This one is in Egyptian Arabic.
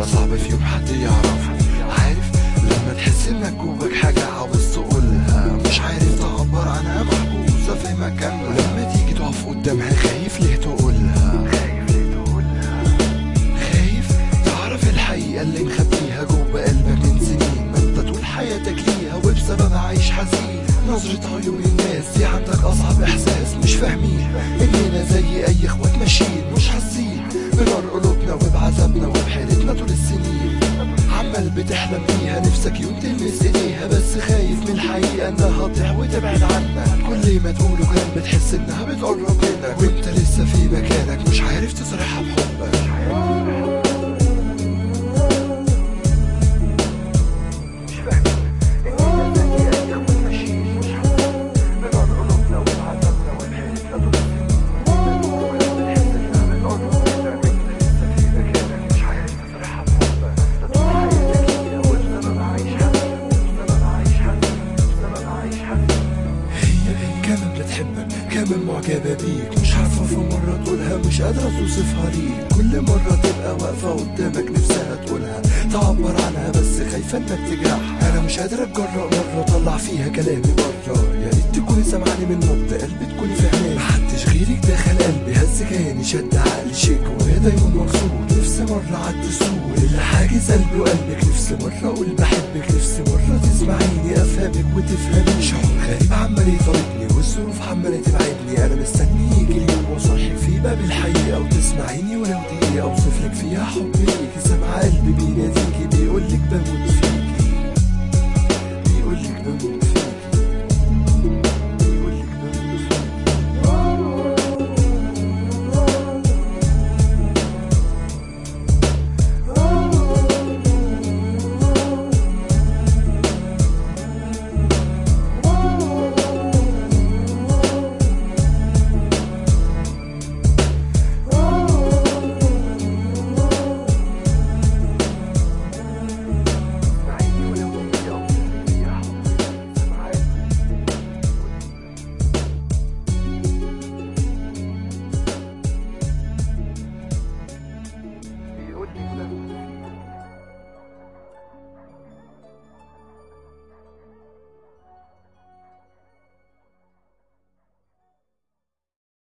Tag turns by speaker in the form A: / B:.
A: مرة صعب في يوم حد يعرف عارف لما تحس انك جواك حاجة عاوز تقولها مش عارف تعبر عنها محبوسة في مكانها ولما تيجي تقف قدامها خايف ليه تقولها خايف تعرف الحقيقة اللي مخبيها جوه قلبك من سنين ما انت طول حياتك ليها وبسببها عايش حزين نظرة عيون الناس دي عندك أصعب إحساس مش فاهمين إننا زي أي إخوات ماشيين مش حاسين بنار قلوبنا وبعذابنا وبحيرتنا طول السنين عمال بتحلم بيها نفسك يوم تلمس ايديها بس خايف من الحقيقة انها تضيع وتبعد عنك كل ما تقوله كان بتحس انها بتقرب منك وانت لسه في مكانك مش عارف تصرحها بحبك هي كمان بتحبك كمان معجبة بيك مش عارفة في مرة تقولها مش قادرة توصفها ليك كل مرة تبقى واقفة قدامك نفسها تقولها تعبر عنها بس خايفة انك تجرحها انا مش قادر اتجرأ مرة اطلع فيها كلامي بره يا ريت تكوني سامعاني من نبض قلبي تكوني فاهماني محدش غيرك دخل قلبي هز كياني شد عقلي شيك وهي دايما مكسور نفسي مرة عدي السور اللي حاجز قلبي وقلبك نفسي مرة اقول بحبك نفسي مرة تسمعيني افهمك وتفهمي شعور غريب عمال يطاردني والظروف عمالة تبعدني انا مستني يجي اليوم واصحي في باب الحقيقة وتسمعيني ولو دقيقة اوصف لك فيها حب ليكي سامعة قلبي بيناديكي بيقولك بموت فيكي